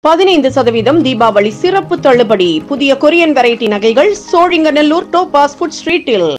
பதினைந்து சதவீதம் தீபாவளி சிறப்பு தள்ளுபடி புதிய கொரியன் வெரைட்டி நகைகள் சோழிங்கநல்லூர் டோபாஸ் ஃபுட் ஸ்ட்ரீட்டில்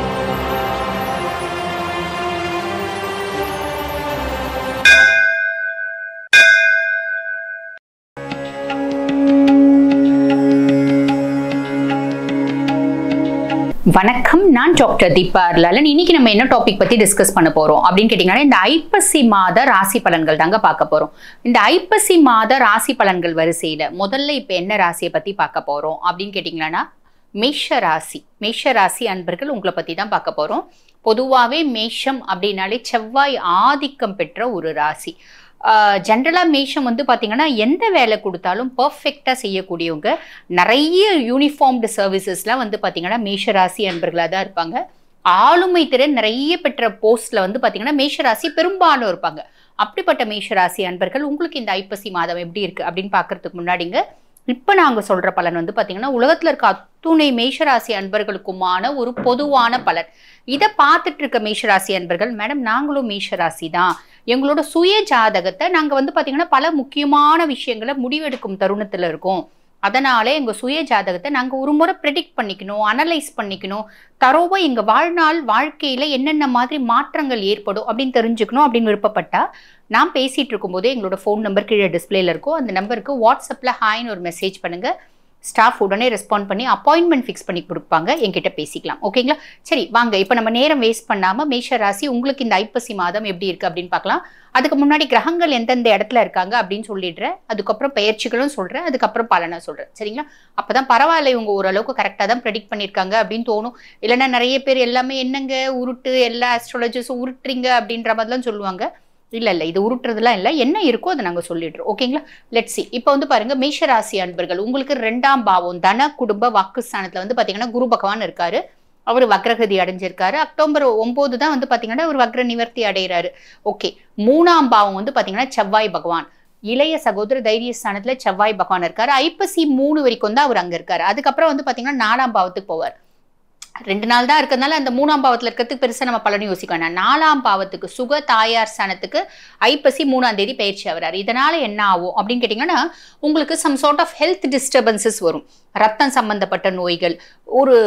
வணக்கம் நான் டாக்டர் தீபா லலன் இன்னைக்கு நம்ம என்ன டாபிக் பத்தி டிஸ்கஸ் பண்ண போறோம் அப்படின்னு கேட்டீங்கன்னா இந்த ஐப்பசி மாத ராசி பலன்கள் தாங்க பார்க்க போறோம் இந்த ஐப்பசி மாத ராசி பலன்கள் வரிசையில முதல்ல இப்ப என்ன ராசியை பத்தி பார்க்க போறோம் அப்படின்னு கேட்டீங்கன்னா மேஷ ராசி மேஷ ராசி அன்பர்கள் உங்களை பத்தி தான் பார்க்க போறோம் பொதுவாகவே மேஷம் அப்படின்னாலே செவ்வாய் ஆதிக்கம் பெற்ற ஒரு ராசி ஜென்ரலாக மேஷம் வந்து பார்த்தீங்கன்னா எந்த வேலை கொடுத்தாலும் பர்ஃபெக்டாக செய்யக்கூடியவங்க நிறைய யூனிஃபார்ம்டு சர்வீசஸ்லாம் வந்து பார்த்தீங்கன்னா மேஷராசி அன்பர்களாக தான் இருப்பாங்க ஆளுமை திறன் நிறைய பெற்ற போஸ்ட்ல வந்து பார்த்தீங்கன்னா மேஷராசி பெரும்பாலும் இருப்பாங்க அப்படிப்பட்ட மேஷராசி அன்பர்கள் உங்களுக்கு இந்த ஐப்பசி மாதம் எப்படி இருக்கு அப்படின்னு பார்க்கறதுக்கு முன்னாடிங்க இப்போ நாங்கள் சொல்ற பலன் வந்து பார்த்தீங்கன்னா உலகத்தில் இருக்க அத்துணை மேஷராசி அன்பர்களுக்குமான ஒரு பொதுவான பலன் இதை பார்த்துட்டு இருக்க மேஷராசி அன்பர்கள் மேடம் நாங்களும் மேஷராசி தான் எங்களோட சுய ஜாதகத்தை நாங்கள் வந்து பார்த்தீங்கன்னா பல முக்கியமான விஷயங்களை முடிவெடுக்கும் தருணத்தில் இருக்கோம் அதனால எங்கள் சுய ஜாதகத்தை நாங்கள் ஒரு முறை ப்ரெடிக்ட் பண்ணிக்கணும் அனலைஸ் பண்ணிக்கணும் தரோவா எங்கள் வாழ்நாள் வாழ்க்கையில் என்னென்ன மாதிரி மாற்றங்கள் ஏற்படும் அப்படின்னு தெரிஞ்சுக்கணும் அப்படின்னு விருப்பப்பட்டா நான் பேசிகிட்டு இருக்கும்போதே எங்களோட ஃபோன் நம்பர் கீழே டிஸ்பிளேல இருக்கும் அந்த நம்பருக்கு வாட்ஸ்அப்பில் ஹாய்னு ஒரு மெசேஜ் பண்ணுங்கள் ஸ்டாஃப் உடனே ரெஸ்பாண்ட் பண்ணி அப்பாயின்மெண்ட் ஃபிக்ஸ் பண்ணி கொடுப்பாங்க என்கிட்ட பேசிக்கலாம் ஓகேங்களா சரி வாங்க இப்போ நம்ம நேரம் வேஸ்ட் பண்ணாமல் மேஷ ராசி உங்களுக்கு இந்த ஐப்பசி மாதம் எப்படி இருக்குது அப்படின்னு பார்க்கலாம் அதுக்கு முன்னாடி கிரகங்கள் எந்தெந்த இடத்துல இருக்காங்க அப்படின்னு சொல்லிடுறேன் அதுக்கப்புறம் பயிற்சிகளும் சொல்கிறேன் அதுக்கப்புறம் பலனை சொல்கிறேன் சரிங்களா அப்போ தான் பரவாயில்ல இவங்க ஓரளவுக்கு கரெக்டாக தான் ப்ரெடிக்ட் பண்ணியிருக்காங்க அப்படின்னு தோணும் இல்லைன்னா நிறைய பேர் எல்லாமே என்னங்க உருட்டு எல்லா ஆஸ்ட்ராலஜிஸும் உருட்டுறீங்க அப்படின்ற மாதிரிலாம் சொல்லுவாங்க இல்லை இல்லை இது உருட்டுறதுலாம் இல்லை என்ன இருக்கோ அதை நாங்கள் சொல்லிடுறோம் ஓகேங்களா லெட் சி இப்போ வந்து பாருங்க மேஷராசி அன்பர்கள் உங்களுக்கு ரெண்டாம் பாவம் தன குடும்ப வாக்குஸ்தானத்தில் வந்து பார்த்தீங்கன்னா குரு பகவான் இருக்காரு அவர் வக்ரகதி அடைஞ்சிருக்காரு அக்டோபர் ஒன்பது தான் வந்து பார்த்தீங்கன்னா அவர் வக்ர நிவர்த்தி அடைகிறாரு ஓகே மூணாம் பாவம் வந்து பார்த்தீங்கன்னா செவ்வாய் பகவான் இளைய சகோதர தைரியஸ்தானத்துல செவ்வாய் பகவான் இருக்காரு ஐப்பசி மூணு வரைக்கும் தான் அவர் அங்க இருக்காரு அதுக்கப்புறம் வந்து பாத்தீங்கன்னா நாலாம் பாவத்துக்கு போவார் ரெண்டு நாள் தான் இருக்கிறதுனால அந்த மூணாம் பாவத்தில் இருக்கிறதுக்கு பெருசாக நம்ம பலனும் யோசிக்க வேண்டாம் நாலாம் பாவத்துக்கு சுக தாயார் ஸ்தானத்துக்கு ஐப்பசி மூணாம் தேதி பயிற்சி ஆகிறார் இதனால என்ன ஆகும் அப்படின்னு கேட்டிங்கன்னா உங்களுக்கு some sort of health disturbances வரும் ரத்தம் சம்பந்தப்பட்ட நோய்கள் ஒரு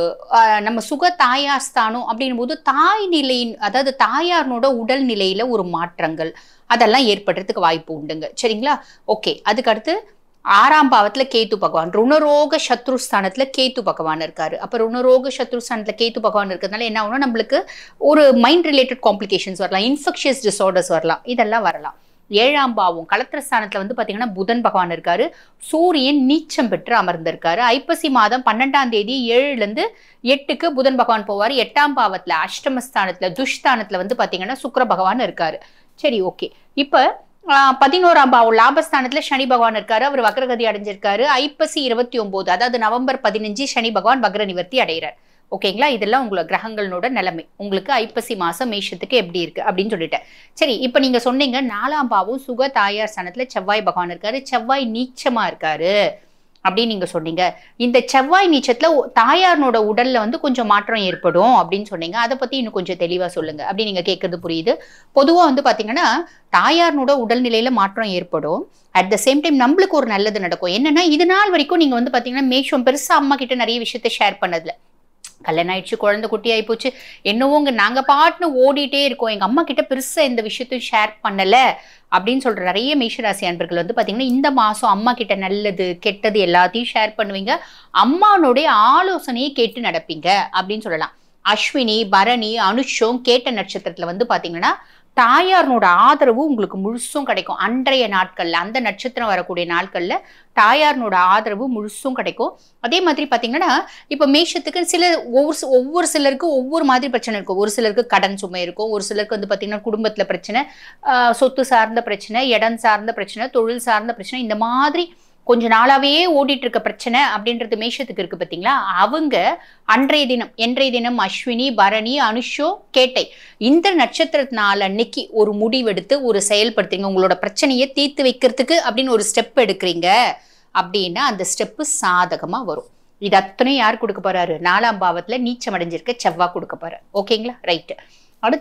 நம்ம சுக தாயார் ஸ்தானம் அப்படின் போது தாய் நிலையின் அதாவது தாயார்னோட உடல் நிலையில ஒரு மாற்றங்கள் அதெல்லாம் ஏற்படுறதுக்கு வாய்ப்பு உண்டுங்க சரிங்களா ஓகே அதுக்கடுத்து ஆறாம் பாவத்துல கேத்து பகவான் ருணரோக சத்ருஸ்தானத்துல கேத்து பகவான் இருக்காரு அப்ப ருணரோக சத்ருஸ்தானத்துல கேத்து பகவான் இருக்கிறதுனால என்ன ஆகும்னா நம்மளுக்கு ஒரு மைண்ட் ரிலேட்டட் காம்ப்ளிகேஷன்ஸ் வரலாம் இன்ஃபெக்ஷியஸ் டிசார்டர்ஸ் வரலாம் இதெல்லாம் வரலாம் ஏழாம் பாவம் கலத்திரஸ்தானத்துல வந்து பாத்தீங்கன்னா புதன் பகவான் இருக்காரு சூரியன் நீச்சம் பெற்று அமர்ந்திருக்காரு ஐப்பசி மாதம் பன்னெண்டாம் தேதி ஏழுல இருந்து எட்டுக்கு புதன் பகவான் போவார் எட்டாம் பாவத்துல அஷ்டமஸ்தானத்துல துஷ்தானத்துல வந்து பாத்தீங்கன்னா சுக்கர பகவான் இருக்காரு சரி ஓகே இப்ப பதினோராம் பாவம் லாபஸ்தானத்துல சனி பகவான் இருக்காரு அவர் வக்ரகதி அடைஞ்சிருக்காரு ஐப்பசி இருபத்தி ஒன்பது அதாவது நவம்பர் பதினஞ்சு சனி பகவான் வக்ர நிவர்த்தி அடைகிறார் ஓகேங்களா இதெல்லாம் உங்களோட கிரகங்களோட நிலைமை உங்களுக்கு ஐப்பசி மாசம் மேஷத்துக்கு எப்படி இருக்கு அப்படின்னு சொல்லிட்டேன் சரி இப்போ நீங்க சொன்னீங்க நாலாம் பாவம் சுக தாயார் ஸ்தானத்துல செவ்வாய் பகவான் இருக்காரு செவ்வாய் நீச்சமா இருக்காரு அப்படின்னு நீங்க சொன்னீங்க இந்த செவ்வாய் நீச்சத்துல தாயார்னோட உடல்ல வந்து கொஞ்சம் மாற்றம் ஏற்படும் அப்படின்னு சொன்னீங்க அதை பத்தி இன்னும் கொஞ்சம் தெளிவா சொல்லுங்க அப்படி நீங்க கேட்கறது புரியுது பொதுவா வந்து பாத்தீங்கன்னா தாயார்னோட உடல்நிலையில மாற்றம் ஏற்படும் அட் த சேம் டைம் நம்மளுக்கு ஒரு நல்லது நடக்கும் என்னன்னா இது நாள் வரைக்கும் நீங்க வந்து பாத்தீங்கன்னா மேஷம் பெருசா அம்மா கிட்ட நிறைய விஷயத்த ஷேர் பண்ணதுல கல்யாணம் ஆயிடுச்சு குழந்தை குட்டி ஆகி போச்சு என்னவோங்க நாங்க பாட்டுன்னு ஓடிட்டே இருக்கோம் எங்க அம்மா கிட்ட பெருசா எந்த விஷயத்தையும் ஷேர் பண்ணல அப்படின்னு சொல்ற நிறைய மேஷராசி அன்பர்கள் வந்து பாத்தீங்கன்னா இந்த மாசம் அம்மா கிட்ட நல்லது கெட்டது எல்லாத்தையும் ஷேர் பண்ணுவீங்க அம்மானுடைய ஆலோசனையை கேட்டு நடப்பீங்க அப்படின்னு சொல்லலாம் அஸ்வினி பரணி அனுஷம் கேட்ட நட்சத்திரத்துல வந்து பாத்தீங்கன்னா தாயார்னோட ஆதரவு உங்களுக்கு முழுசும் கிடைக்கும் அன்றைய நாட்கள்ல அந்த நட்சத்திரம் வரக்கூடிய நாட்கள்ல தாயார்னோட ஆதரவு முழுசும் கிடைக்கும் அதே மாதிரி பாத்தீங்கன்னா இப்ப மேஷத்துக்கு சில ஒவ்வொரு ஒவ்வொரு சிலருக்கு ஒவ்வொரு மாதிரி பிரச்சனை இருக்கும் ஒரு சிலருக்கு கடன் சுமை இருக்கும் ஒரு சிலருக்கு வந்து பாத்தீங்கன்னா குடும்பத்துல பிரச்சனை சொத்து சார்ந்த பிரச்சனை இடம் சார்ந்த பிரச்சனை தொழில் சார்ந்த பிரச்சனை இந்த மாதிரி கொஞ்ச நாளாவே ஓடிட்டு இருக்க பிரச்சனை அப்படின்றது மேஷத்துக்கு இருக்கு பார்த்தீங்களா அவங்க அன்றைய தினம் என்றைய தினம் அஸ்வினி பரணி அனுஷோ கேட்டை இந்த நட்சத்திரத்தினால அன்னைக்கு ஒரு முடிவெடுத்து ஒரு செயல்படுத்துறீங்க உங்களோட பிரச்சனையை தீர்த்து வைக்கிறதுக்கு அப்படின்னு ஒரு ஸ்டெப் எடுக்கிறீங்க அப்படின்னா அந்த ஸ்டெப்பு சாதகமா வரும் இது அத்தனையும் யார் கொடுக்க போறாரு நாலாம் பாவத்துல நீச்சம் அடைஞ்சிருக்க செவ்வா கொடுக்க போறாரு ஓகேங்களா ரைட்டு அடுத்து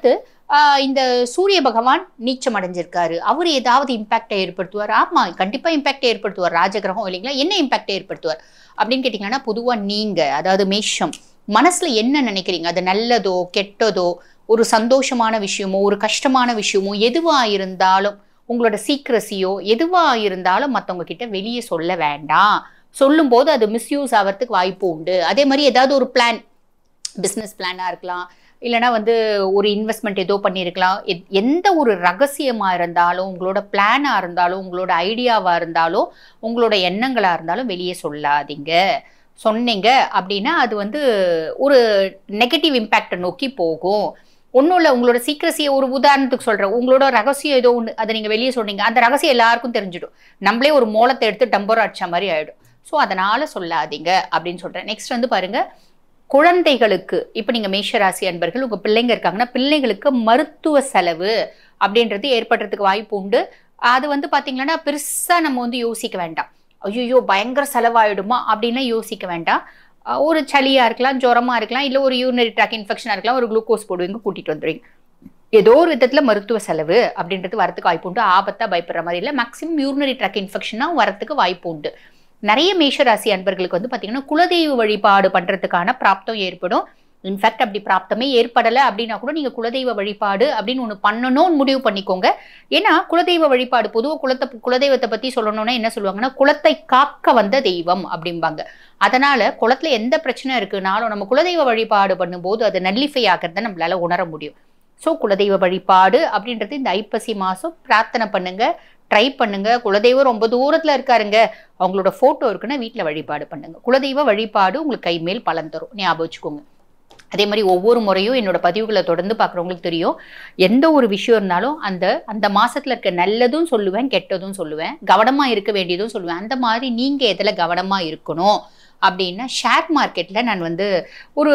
ஆஹ் இந்த சூரிய பகவான் நீச்சம் அடைஞ்சிருக்காரு அவர் ஏதாவது இம்பாக்டை ஏற்படுத்துவார் ஆமா கண்டிப்பா இம்பாக்டை ஏற்படுத்துவார் ராஜகிரகம் இல்லைங்களா என்ன இம்பாக்டை ஏற்படுத்துவார் அப்படின்னு கேட்டிங்கன்னா பொதுவா நீங்க அதாவது மேஷம் மனசுல என்ன நினைக்கிறீங்க அது நல்லதோ கெட்டதோ ஒரு சந்தோஷமான விஷயமோ ஒரு கஷ்டமான விஷயமோ எதுவா இருந்தாலும் உங்களோட சீக்ரஸியோ எதுவா இருந்தாலும் மத்தவங்க கிட்ட வெளியே சொல்ல வேண்டாம் சொல்லும்போது அது மிஸ்யூஸ் ஆகிறதுக்கு வாய்ப்பு உண்டு அதே மாதிரி ஏதாவது ஒரு பிளான் பிஸ்னஸ் பிளானாக இருக்கலாம் இல்லைனா வந்து ஒரு இன்வெஸ்ட்மெண்ட் ஏதோ பண்ணியிருக்கலாம் எத்- எந்த ஒரு ரகசியமாக இருந்தாலும் உங்களோட பிளானாக இருந்தாலும் உங்களோட ஐடியாவாக இருந்தாலும் உங்களோட எண்ணங்களாக இருந்தாலும் வெளியே சொல்லாதீங்க சொன்னீங்க அப்படின்னா அது வந்து ஒரு நெகட்டிவ் இம்பேக்டை நோக்கி போகும் ஒன்றும் இல்லை உங்களோட சீக்கிரசியை ஒரு உதாரணத்துக்கு சொல்கிறேன் உங்களோட ரகசியம் ஏதோ ஒன்று அதை நீங்கள் வெளியே சொன்னீங்க அந்த ரகசியம் எல்லாருக்கும் தெரிஞ்சிடும் நம்மளே ஒரு மோளத்தை எடுத்து டம்பர் அடிச்ச மாதிரி ஆயிடும் ஸோ அதனால சொல்லாதீங்க அப்படின்னு சொல்கிறேன் நெக்ஸ்ட் வந்து பாருங்க குழந்தைகளுக்கு இப்போ நீங்கள் மேஷராசி அன்பர்கள் உங்கள் பிள்ளைங்க இருக்காங்கன்னா பிள்ளைங்களுக்கு மருத்துவ செலவு அப்படின்றது ஏற்படுறதுக்கு வாய்ப்பு உண்டு அது வந்து பார்த்தீங்கன்னா பெருசாக நம்ம வந்து யோசிக்க வேண்டாம் ஐயோ பயங்கர செலவாயிடுமா அப்படின்லாம் யோசிக்க வேண்டாம் அஹ் ஒரு சளியாக இருக்கலாம் ஜுரமாக இருக்கலாம் இல்லை ஒரு யூரினரி ட்ராக் இன்ஃபெக்ஷனாக இருக்கலாம் ஒரு குளுக்கோஸ் போடுவீங்க கூட்டிகிட்டு வந்துடுவீங்க ஏதோ ஒரு விதத்தில் மருத்துவ செலவு அப்படின்றது வரத்துக்கு வாய்ப்பு உண்டு ஆபத்தாக பயப்படுற மாதிரி இல்லை மேக்ஸிமம் யூரினரி ட்ராக் இன்ஃபெக்ஷனாக வரத்துக்கு வாய்ப்பு உண்டு நிறைய மேஷராசி அன்பர்களுக்கு வந்து பார்த்தீங்கன்னா குலதெய்வ வழிபாடு பண்ணுறதுக்கான பிராப்தம் ஏற்படும் இன்ஃபேக்ட் அப்படி பிராப்தமே ஏற்படலை அப்படின்னா கூட நீங்கள் குலதெய்வ வழிபாடு அப்படின்னு ஒன்று பண்ணணும்னு முடிவு பண்ணிக்கோங்க ஏன்னா குலதெய்வ வழிபாடு பொதுவாக குலத்தை குலதெய்வத்தை பற்றி சொல்லணும்னா என்ன சொல்லுவாங்கன்னா குலத்தை காக்க வந்த தெய்வம் அப்படிம்பாங்க அதனால குளத்துல எந்த பிரச்சனை இருக்குனாலும் நம்ம குலதெய்வ வழிபாடு பண்ணும்போது அது நல்லிஃபை ஆகிறத நம்மளால உணர முடியும் ஸோ குலதெய்வ வழிபாடு அப்படின்றது இந்த ஐப்பசி மாதம் பிரார்த்தனை பண்ணுங்க ட்ரை பண்ணுங்க குலதெய்வம் ரொம்ப தூரத்தில் இருக்காருங்க அவங்களோட ஃபோட்டோ இருக்குன்னா வீட்டில் வழிபாடு பண்ணுங்க குலதெய்வ வழிபாடு உங்களுக்கு கை மேல் பலன் தரும் ஞாபகம் வச்சுக்கோங்க அதே மாதிரி ஒவ்வொரு முறையும் என்னோட பதிவுகளை தொடர்ந்து பார்க்குறவங்களுக்கு தெரியும் எந்த ஒரு விஷயம் இருந்தாலும் அந்த அந்த மாசத்துல இருக்க நல்லதும் சொல்லுவேன் கெட்டதும் சொல்லுவேன் கவனமா இருக்க வேண்டியதும் சொல்லுவேன் அந்த மாதிரி நீங்க எதுல கவனமா இருக்கணும் அப்படின்னா ஷேர் மார்க்கெட்ல நான் வந்து ஒரு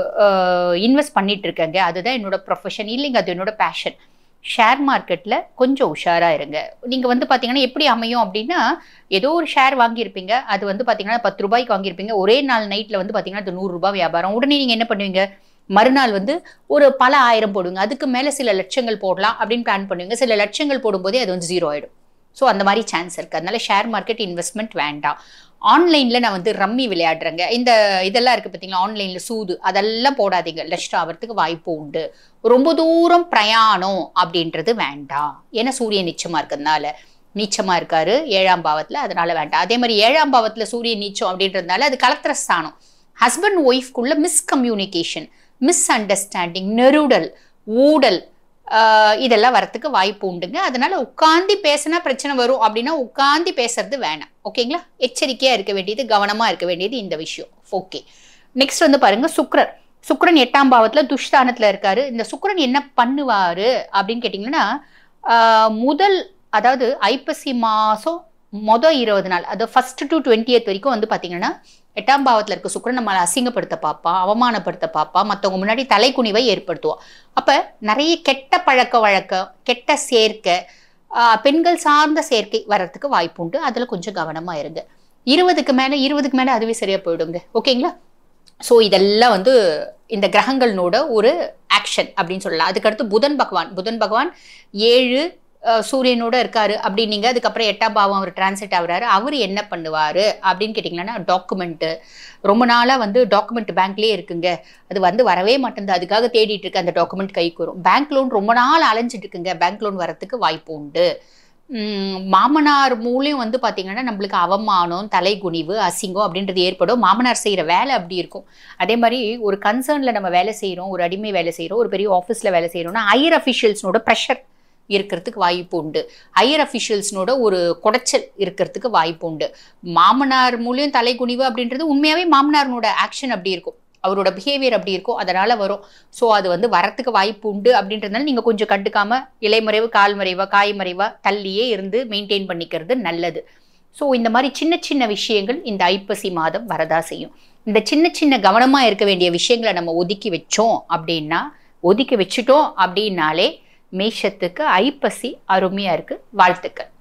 இன்வெஸ்ட் பண்ணிட்டு இருக்கேங்க அதுதான் என்னோட ப்ரொஃபஷன் இல்லைங்க அது என்னோட பேஷன் ஷேர் மார்க்கெட்டில் கொஞ்சம் உஷாராக இருங்க நீங்கள் வந்து பார்த்தீங்கன்னா எப்படி அமையும் அப்படின்னா ஏதோ ஒரு ஷேர் வாங்கியிருப்பீங்க அது வந்து பார்த்தீங்கன்னா பத்து ரூபாய்க்கு வாங்கியிருப்பீங்க ஒரே நாள் நைட்டில் வந்து பார்த்தீங்கன்னா அது நூறுரூபா வியாபாரம் உடனே நீங்கள் என்ன பண்ணுவீங்க மறுநாள் வந்து ஒரு பல ஆயிரம் போடுங்க அதுக்கு மேலே சில லட்சங்கள் போடலாம் அப்படின்னு பிளான் பண்ணுவீங்க சில லட்சங்கள் போடும்போதே அது வந்து ஜீரோ ஆகிடும் ஸோ அந்த மாதிரி சான்ஸ் இருக்குது அதனால ஷேர் மார்க்கெட் இன்வெஸ்ட்மெண்ட் வேண்டாம் ஆன்லைனில் நான் வந்து ரம்மி விளையாடுறேங்க இந்த இதெல்லாம் இருக்குது பார்த்தீங்களா ஆன்லைனில் சூது அதெல்லாம் போடாதீங்க லஷ்ட் ஆகிறதுக்கு வாய்ப்பு உண்டு ரொம்ப தூரம் பிரயாணம் அப்படின்றது வேண்டாம் ஏன்னா சூரியன் நிச்சயமாக இருக்கிறதுனால நீச்சமாக இருக்காரு ஏழாம் பாவத்தில் அதனால வேண்டாம் அதே மாதிரி ஏழாம் பாவத்தில் சூரியன் நீச்சம் அப்படின்றதுனால அது கலத்திர ஸ்தானம் ஹஸ்பண்ட் ஒய்ஃப்குள்ள மிஸ்கம்யூனிகேஷன் மிஸ் அண்டர்ஸ்டாண்டிங் நெருடல் ஊடல் ஆஹ் இதெல்லாம் வரத்துக்கு வாய்ப்பு உண்டுங்க அதனால உட்காந்து பேசினா பிரச்சனை வரும் அப்படின்னா உட்காந்து பேசுறது வேணாம் ஓகேங்களா எச்சரிக்கையா இருக்க வேண்டியது கவனமா இருக்க வேண்டியது இந்த விஷயம் ஓகே நெக்ஸ்ட் வந்து பாருங்க சுக்ரன் சுக்ரன் எட்டாம் பாவத்துல துஷ்தானத்துல இருக்காரு இந்த சுக்ரன் என்ன பண்ணுவாரு அப்படின்னு கேட்டிங்கன்னா ஆஹ் முதல் அதாவது ஐப்பசி மாசம் மொதல் இருபது நாள் அது ஃபர்ஸ்ட் டு டுவெண்ட்டியத் வரைக்கும் வந்து பார்த்தீங்கன்னா எட்டாம் பாவத்தில் இருக்க சுக்கரன் நம்மளை அசிங்கப்படுத்த பார்ப்பான் அவமானப்படுத்த பார்ப்பான் மற்றவங்க முன்னாடி தலைக்குனிவை ஏற்படுத்துவான் அப்போ நிறைய கெட்ட பழக்க வழக்கம் கெட்ட சேர்க்கை ஆஹ் பெண்கள் சார்ந்த சேர்க்கை வர்றதுக்கு வாய்ப்பு உண்டு அதில் கொஞ்சம் கவனமாக இருங்க இருபதுக்கு மேலே இருபதுக்கு மேலே அதுவே சரியாக போயிடுங்க ஓகேங்களா ஸோ இதெல்லாம் வந்து இந்த கிரகங்களோட ஒரு ஆக்ஷன் அப்படின்னு சொல்லலாம் அதுக்கடுத்து புதன் பகவான் புதன் பகவான் ஏழு அஹ், சூரியனோட இருக்காரு அப்படின்னீங்க அதுக்கப்புறம் எட்டாம் பாவம் அவர் டிரான்சிட் ஆகுறாரு அவர் என்ன பண்ணுவார் அப்படின்னு கேட்டிங்கன்னா டாக்குமெண்ட்டு ரொம்ப நாளாக வந்து டாக்குமெண்ட் பேங்க்லேயே இருக்குங்க அது வந்து வரவே மாட்டேங்குது அதுக்காக தேடிட்டு இருக்கு அந்த டாக்குமெண்ட் கைக்கு வரும் பேங்க் லோன் ரொம்ப நாள் அலைஞ்சிட்டு இருக்குங்க பேங்க் லோன் வரத்துக்கு வாய்ப்பு உண்டு உம், மாமனார் மூலியம் வந்து பார்த்தீங்கன்னா நம்மளுக்கு அவமானம் தலைகுனிவு அசிங்கம் அப்படின்றது ஏற்படும் மாமனார் செய்கிற வேலை அப்படி இருக்கும் அதே மாதிரி ஒரு கன்சர்னில் நம்ம வேலை செய்கிறோம் ஒரு அடிமை வேலை செய்கிறோம் ஒரு பெரிய ஆஃபீஸில் வேலை செய்கிறோம்னா ஹையர் அஃபிஷியல்ஸ்னோட ப்ரெஷர் இருக்கிறதுக்கு வாய்ப்பு உண்டு ஹையர் அஃபிஷியல்ஸ்னோட ஒரு குடைச்சல் இருக்கிறதுக்கு வாய்ப்பு உண்டு மாமனார் மூலியம் தலைகுனிவு அப்படின்றது உண்மையாகவே மாமனார்னோட ஆக்ஷன் அப்படி இருக்கும் அவரோட பிஹேவியர் அப்படி இருக்கும் அதனால வரும் ஸோ அது வந்து வரத்துக்கு வாய்ப்பு உண்டு அப்படின்றதுனால நீங்கள் கொஞ்சம் கண்டுக்காம இலைமறைவு கால்மறைவா காய்மறைவா தள்ளியே இருந்து மெயின்டைன் பண்ணிக்கிறது நல்லது ஸோ இந்த மாதிரி சின்ன சின்ன விஷயங்கள் இந்த ஐப்பசி மாதம் வரதா செய்யும் இந்த சின்ன சின்ன கவனமாக இருக்க வேண்டிய விஷயங்களை நம்ம ஒதுக்கி வச்சோம் அப்படின்னா ஒதுக்கி வச்சுட்டோம் அப்படின்னாலே மேஷத்துக்கு ஐப்பசி அருமையாக இருக்குது வாழ்த்துக்கள்